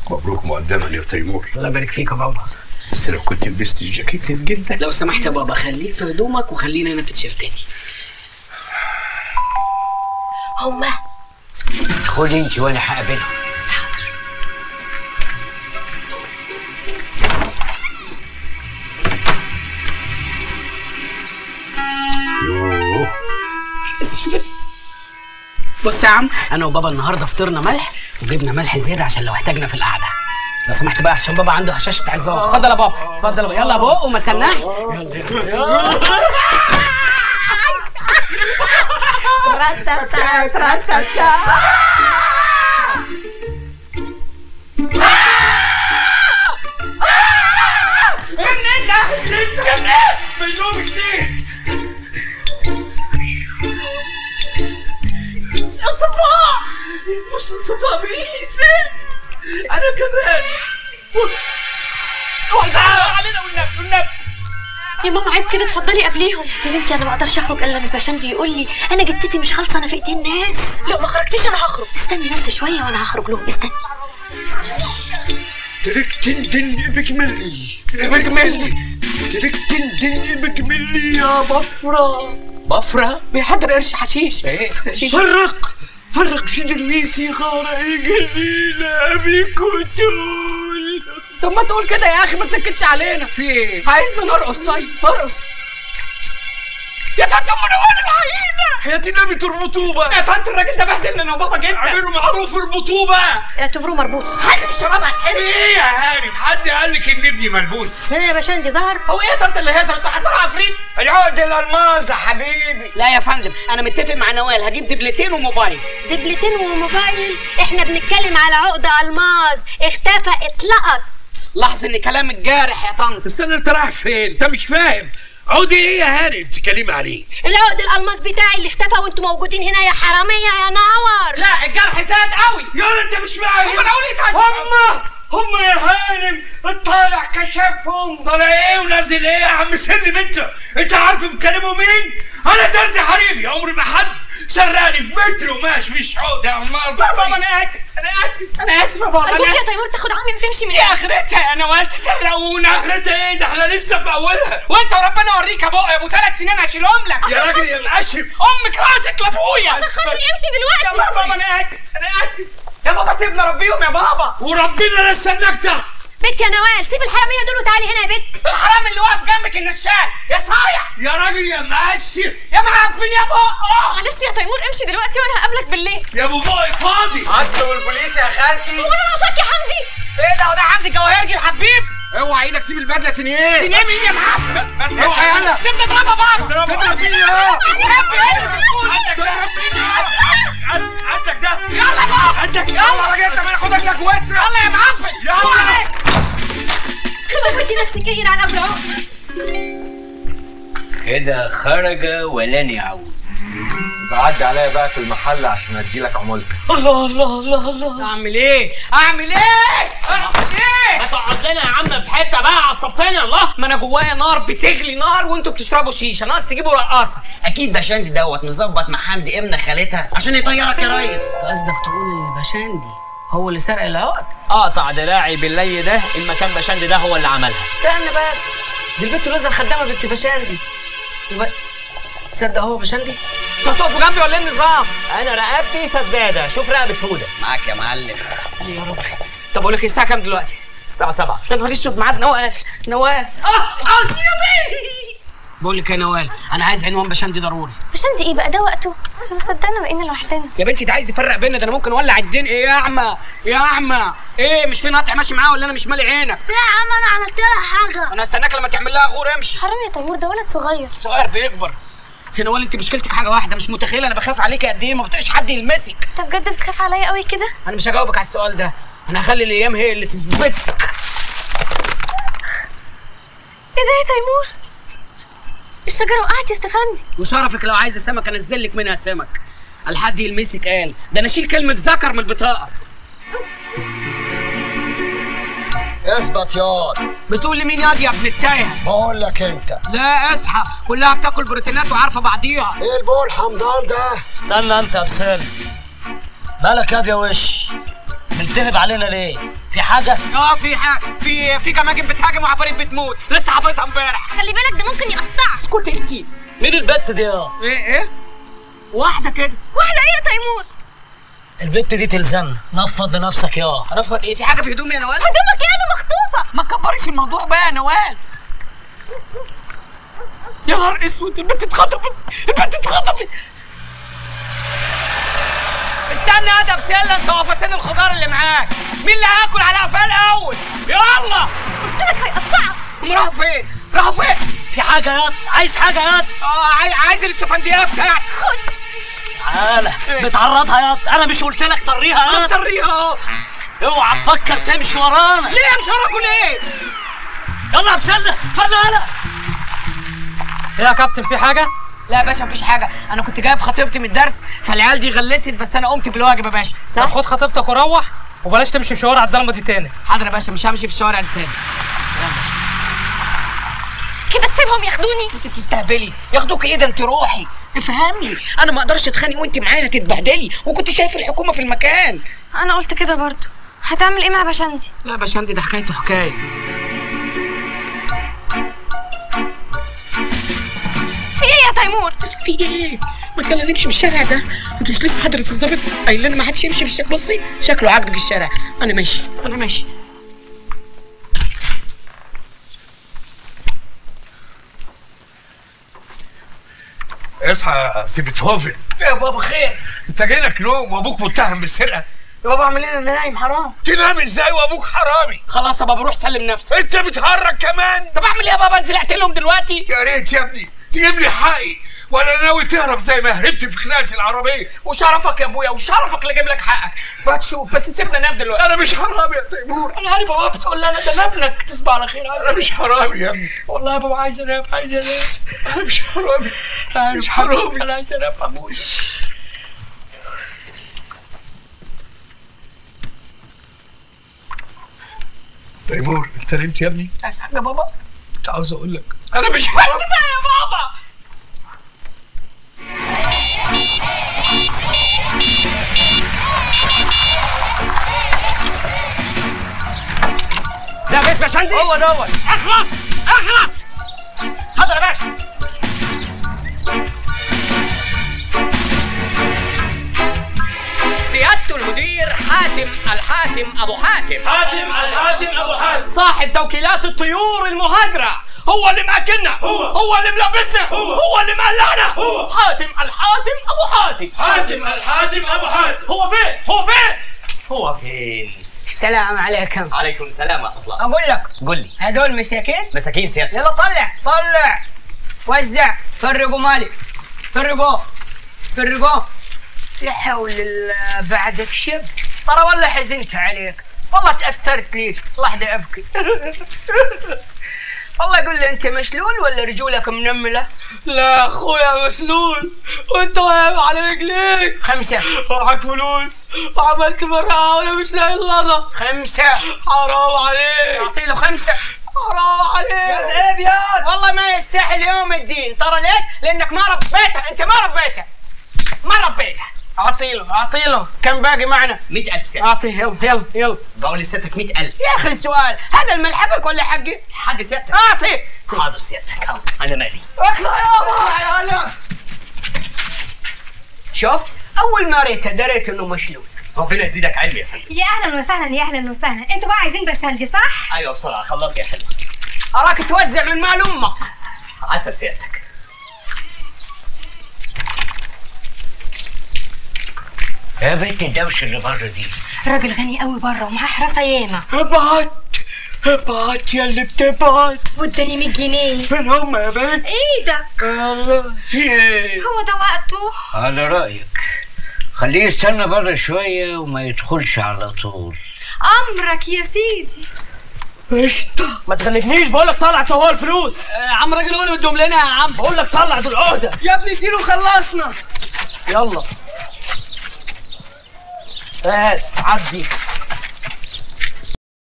مبروك مقدما يا تيمور الله يبارك فيك يا بابا بس لو كنت لبست الجاكيت جدا لو سمحت يا بابا خليك في هدومك وخليني انا في تيشيرتاتي هما خدي انت وانا هقابلهم يوه بص يا عم انا وبابا النهارده فطرنا ملح وجبنا ملح زياده عشان لو احتاجنا في القعده لو سمحت بقى عشان بابا عنده هشاشه عظام اتفضل يا بابا اتفضل يا بابا يلا يا بابا وما تنحش يا ماما عيب كده اتفضلي قبليهم يا بنتي انا ما اقدرش اخرج الا لما باشندي يقول لي انا جدتي مش خالصه انا في ايدين ناس لو ما خرجتيش انا هخرج استني بس شويه وانا هخرج لهم استني تركت الدن بجملي بجملي تركت الدن بجملي يا بفرة بفرة بيحضر قرش حشيش ايه فرق فرق شدرني صغار جليلة بكتول طب ما تقول كده يا اخي ما تنكدش علينا في ايه؟ عايزنا نرقص طيب ارقص يا طنط منور العينة حياتي نبي تربطوه بقى يا طنط الراجل ده بهدلنا انا وبابا جدا اعملوا معروف اربطوه بقى اعتبروه مربوط حاسب الشراب هتحرق ايه يا هارب حد قال لك ان ابني ملبوس هنا يا باشندي ظهر هو ايه يا طنط اللي هيظهر انت حضر عفريت العقد الالماظ يا حبيبي لا يا فندم انا متفق مع نوال هجيب دبلتين وموبايل دبلتين وموبايل احنا بنتكلم على عقد الماظ اختفى اتلقط لاحظ ان كلامك جارح يا طنط استنى انت رايح فين؟ انت مش فاهم عودي ايه يا هاني بتتكلمي عليه؟ العقد الالماس بتاعي اللي اختفى وانتم موجودين هنا يا حراميه يا نور لا الجرح زاد قوي يا انت مش معايا هم انا اقول ايه طيب هم هم يا هانم الطالع كشفهم طالع ايه ونازل ايه يا عم سلم انت انت عارف بيكلموا مين؟ انا درزي حريمي عمري ما حد سرقني في متر وماشي مش عقده يا مصر يا بابا انا اسف انا اسف انا اسف يا بابا ارجوك انا يا تيمور تاخد عمي وتمشي من ايه اخرتها يا نوال تسرقونا اخرتها ايه ده احنا لسه في اولها وانت وربنا اوريك يا بابا يا ابو ثلاث سنين هشيلهم لك يا راجل يا مقشف امك راسك لابويا عشان خاطري امشي يا دلوقتي بابا انا اسف انا اسف يا بابا سيبنا ربيهم يا بابا وربنا لا استناك تحت بنت يا نوال سيب الحراميه دول وتعالي هنا يا بنت الحرام اللي واقف جنبك النشال يا صايع يا راجل يا مقشف يا معفن يا بقه معلش يا تيمور امشي دلوقتي وانا هقابلك بالليل يا ابو بقى فاضي عدوا البوليس يا خالتي وانا ناقصاك يا حمدي ايه ده وده حمدي الجواهرجي الحبيب اوعى ايدك سيب البدله سنيه سنيه مين يا معفن بس بس اوعى يلا سيبني اضربها بابا تضرب مين يا عندك ده يلا بابا عندك يلا يا راجل انت ما ناخدك لك واسرة يلا يا معفن يلا. موتي نفسك ايه على قبل عقد كده خرج ولن يعود بعدي عليا بقى في المحل عشان اديلك عمولتك الله الله الله الله اعمل ايه اعمل ايه اعمل ايه ما تقعد لنا يا عم في حته بقى عصبتني الله ما انا جوايا نار بتغلي نار وانتوا بتشربوا شيشه ناقص تجيبوا رقاصه اكيد باشندي دوت مظبط مع حمدي ابن خالتها عشان يطيرك يا ريس انت قصدك تقول ان باشندي هو اللي سرق العقد قطع دراعي باللي ده المكان باشندي ده هو اللي عملها استنى بس دي البت لوزة الخدامه بنت باشندي وب... تصدق هو باشندي انتوا هتقفوا جنبي ولا ايه النظام انا رقبتي سداده شوف رقبه هوده معاك يا معلم يا رب طب اقول لك الساعه كام دلوقتي الساعه 7 يا نهار اسود ميعاد نوال نوال اه اه يا بقول لك يا نوال انا عايز عنوان باشندي ضروري باشندي ايه بقى ده وقته احنا ما صدقنا بقينا لوحدنا يا بنتي ده عايز يفرق بينا ده انا ممكن اولع الدنيا ايه يا اعمى يا اعمى ايه مش في نقطع ماشي معاه ولا انا مش مالي عينك لا يا عم انا عملت لها حاجه انا استناك لما تعمل لها غور امشي حرام يا تيمور ده ولد صغير الصغير بيكبر يا نوال انت مشكلتك حاجه واحده مش متخيله انا بخاف عليك قد ايه ما بتقش حد يلمسك انت بجد بتخاف عليا قوي كده انا مش هجاوبك على السؤال ده انا هخلي الايام هي اللي تثبت ايه ده يا تيمور الشجره وقعت يا استفندي وشرفك لو عايز سمك انزل لك منها سمك الحد يلمسك قال ده انا اشيل كلمه ذكر من البطاقه اثبت ياض بتقول لي مين ياض يا ابن التايه بقول لك انت لا اصحى كلها بتاكل بروتينات وعارفه بعضيها ايه البول حمضان ده استنى انت يا تسال مالك ياض يا وش ملتهب علينا ليه في حاجه اه في حاجه في في جماجم بتهاجم وعفاريت بتموت لسه حافظها امبارح خلي بالك ده ممكن يقطعك اسكت انت مين البت دي يا ايه ايه واحده كده واحده ايه يا تيمور البت دي تلزمنا نفض لنفسك يا رفض ايه في حاجه في هدومي يا نوال هدومك ايه انا مخطوفه ما تكبريش الموضوع بقى يا نوال يا نهار اسود البنت اتخطفت البنت اتخطفت استنى يا بسله انت وفساد الخضار اللي معاك مين اللي هياكل على قفاه الاول يلا قلت لك هيقطعك هم راحوا فين راحوا فين في حاجه يا عايز حاجه يا اه عاي- عايز الاستفندية بتاعتي خد تعالى بتعرضها يا انا مش قلت لك طريها انا يا مطريها اهو اوعى تفكر تمشي ورانا ليه مش وراكوا ليه يلا يا بسله اتفضل يلا ايه يا كابتن في حاجه لا يا باشا مفيش حاجه انا كنت جايب خطيبتي من الدرس فالعيال دي غلست بس انا قمت بالواجب يا باشا طب صح خد خطيبتك وروح وبلاش تمشي في شوارع الضلمه دي تاني حاضر يا باشا مش همشي في الشوارع دي تاني كده تسيبهم ياخدوني انت بتستهبلي ياخدوك ايه ده انت روحي افهمني انا ما اقدرش اتخانق وانت معايا هتتبهدلي وكنت شايف الحكومه في المكان انا قلت كده برضو هتعمل ايه مع بشندي لا يا باشندي ده حكايته حكايه في ايه يا تيمور في ايه ما يلا نمشي من الشارع ده انت مش لسه حضرة الظابط قايل لنا ما حدش يمشي في الشارع بصي شكله عاجبك الشارع انا ماشي انا ماشي اصحى يا سي بيتهوفن يا بابا خير انت جايلك نوم وابوك متهم بالسرقه يا بابا اعمل ايه انا نايم حرام تنام ازاي وابوك حرامي خلاص يا بابا روح سلم نفسك انت بتهرج كمان طب اعمل ايه يا بابا انزل اقتلهم دلوقتي يا ريت يا ابني تجيب لي حقي ولا ناوي تهرب زي ما هربت في خناقه العربيه وشرفك يا ابويا وشرفك اللي اجيب لك حقك ما تشوف بس سيبنا ننام دلوقتي انا مش حرامي يا تيمور انا عارف يا بابا بتقول لي انا ده أنا ابنك تصبح على خير عايز انا مش حرامي يا ابني والله يا بابا عايز انام عايز انام انا مش حرامي مش حرامي انا عايز انام ابويا تيمور انت نمت يا ابني عايز حاجه يا بابا كنت عاوز اقول لك انا مش حرامي بقى يا بابا ده بيت بشندي هو دوت اخلص اخلص اتفضل يا باشا سيادة المدير حاتم الحاتم ابو حاتم حاتم الحاتم ابو حاتم صاحب توكيلات الطيور المهاجرة هو اللي مأكلنا هو هو اللي ملبسنا هو هو اللي مقلعنا هو حاتم الحاتم ابو حاتم حاتم الحاتم ابو حاتم هو فين هو فين هو فين السلام عليكم عليكم السلام ورحمه الله اقول لك قول لي هدول مساكين مساكين سيادتك يلا طلع طلع وزع فرقوا مالي فرقوا فرقوا لا حول الله بعدك شب ترى والله حزنت عليك والله تأثرت ليك لحظة أبكي والله يقول لي أنت مشلول ولا رجولك منملة؟ لا اخويا مسلول وانت واقف على رجليك خمسة معاك فلوس وعملت مرة وانا مش لاقي اللغة خمسة حرام عليك أعطي له خمسة حرام عليك عيب يا والله ما يستاهل يوم الدين ترى ليش؟ لأنك ما ربيته أنت ما ربيته ما ربيته أعطي له أعطي له كم باقي معنا؟ 100000 سيادتك أعطيه يلا يلا يلا بقول لسيادتك 100000 يا اخي السؤال هذا المال حقك ولا حقي؟ حق سيادتك اعطي حاضر سيادتك أهو، انا مالي اطلع يابا يا هلا شوف اول ما ريته دريت انه مشلول ربنا يزيدك علم يا فندم يا اهلا وسهلا يا اهلا وسهلا انتوا بقى عايزين بشندي صح ايوه بسرعه خلص يا حلوه اراك توزع من مال امك عسل سيادتك يا بنت الدوشه اللي بره دي راجل غني قوي بره ومعاه حراسه ياما ابعت ابعت يا اللي بتبعت واداني 100 جنيه فين هم يا بنت ايدك الله في ايه هو ده وقته على رايك خليه يستنى بره شويه وما يدخلش على طول امرك يا سيدي قشطه ما تغلبنيش بقول لك طلع هو الفلوس آه، عم راجل هو اللي مديهم لنا يا عم بقول لك طلع دول عهده يا ابني اديله خلصنا يلا هات عدي